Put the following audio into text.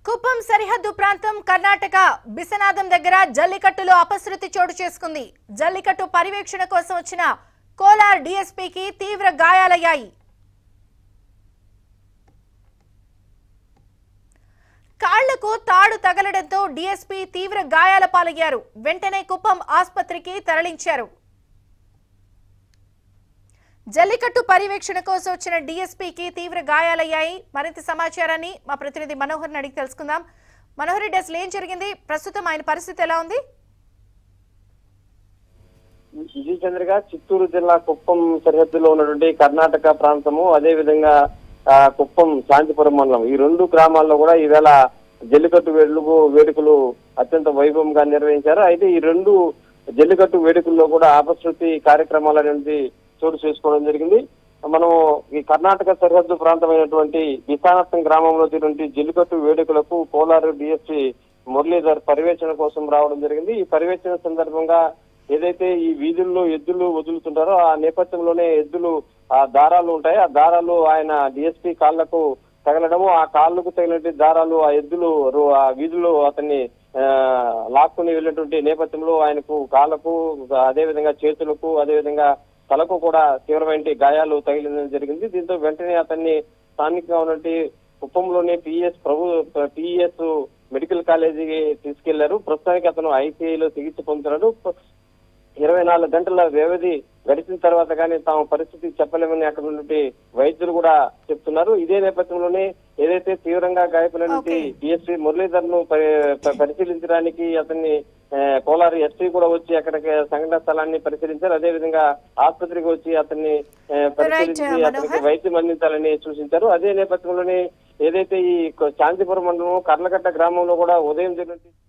కుప్పం సరిహద్దు ప్రాంతం కర్ణాటక బిసనాదం దగ్గర జల్లికట్టులో అపశృతి చోటు చేసుకుంది జల్లికట్టు పర్యవేక్షణ కోసం వచ్చిన కోలార్ డీఎస్పీకి తీవ్ర గాయాలయ్యాయి కాళ్లకు తాడు తగలడంతో డీఎస్పీ తీవ్ర గాయాల పాలయ్యారు వెంటనే కుప్పం ఆసుపత్రికి తరలించారు జల్లికట్టు పర్యవేక్షణ కోసం వచ్చిన డీఎస్పీకి తీవ్ర గాయాలయ్యాయి మరింత సమాచారాన్ని మా ప్రతినిధి మనోహర్ అడిగి తెలుసుకుందాం మనోహర్ రెడ్డి అసలు ఏం జరిగింది ప్రస్తుతం ఆయన పరిస్థితి ఎలా ఉంది ఇది చంద్రగా చిత్తూరు జిల్లా కుప్పం సరిహద్దులో ఉన్నటువంటి కర్ణాటక ప్రాంతము అదే విధంగా ఆ, కుప్పం శాంతిపురం మండలం ఈ రెండు గ్రామాల్లో కూడా ఈవేళ జల్లికట్టు వేడుకలు వేడుకలు అత్యంత వైభవంగా నిర్వహించారు అయితే ఈ రెండు జల్లికట్టు వేడుకల్లో కూడా ఆపశృతి కార్యక్రమాలు అనేది చోటు చేసుకోవడం జరిగింది మనం ఈ కర్ణాటక సరిహద్దు ప్రాంతమైనటువంటి విశానత్తం గ్రామంలో జరిగినటువంటి జల్లికట్టు వేడుకలకు కోలారు డిఎస్పీ మురళీధర్ పర్యవేక్షణ కోసం రావడం జరిగింది ఈ పర్యవేక్షణ సందర్భంగా ఏదైతే ఈ వీధుల్లో ఎద్దులు వదులుతుంటారో ఆ నేపథ్యంలోనే ఎద్దులు ఆ దారాలు ఉంటాయి ఆ దారాలు ఆయన డిఎస్పీ కాళ్లకు తగలడము ఆ కాళ్ళకు తగిలినటువంటి దారాలు ఆ ఎద్దులు రో- ఆ వీధుల్లో అతన్ని ఆ, లాక్కుని వెళ్ళినటువంటి నేపథ్యంలో ఆయనకు కాళ్ళకు అదే విధంగా చేతులకు అదే విధంగా తలకు కూడా తీవ్రమైన గాయాలు తగిలిందని జరిగింది దీంతో వెంటనే అతన్ని స్థానికంగా ఉన్నటువంటి కుప్పంలోని పిఎస్ ప్రభు పిఎస్ మెడికల్ కాలేజీకి తీసుకెళ్లారు ప్రస్తుతానికి అతను ఐసీఐలో చికిత్స పొందుతున్నాడు ఇరవై నాలుగు గంటల వ్యవధి గడిచిన తర్వాత కానీ తాము పరిస్థితి చెప్పలేమని అక్కడ ఉన్నటువంటి వైద్యులు కూడా చెప్తున్నారు ఇదే నేపథ్యంలోనే ఏదైతే తీవ్రంగా గాయపడినటువంటి Okay. డిఎస్పీ మురళీధర్ ను పరి- ప- పరిశీలించడానికి అతన్ని ఆ, కోలారు ఎస్పీ కూడా వచ్చి అక్కడికి సంఘటన స్థలాన్ని పరిశీలించారు అదే విధంగా ఆసుపత్రికి వచ్చి అతన్ని ఆ, పరిశీలించి Right, అతనికి మనోహర్. వైద్యం అందించాలని సూచించారు అదే నేపథ్యంలోనే ఏదైతే ఈ శాంతిపురం మండలం కర్లకట్ట గ్రామంలో కూడా ఉదయం జరిగినటువంటి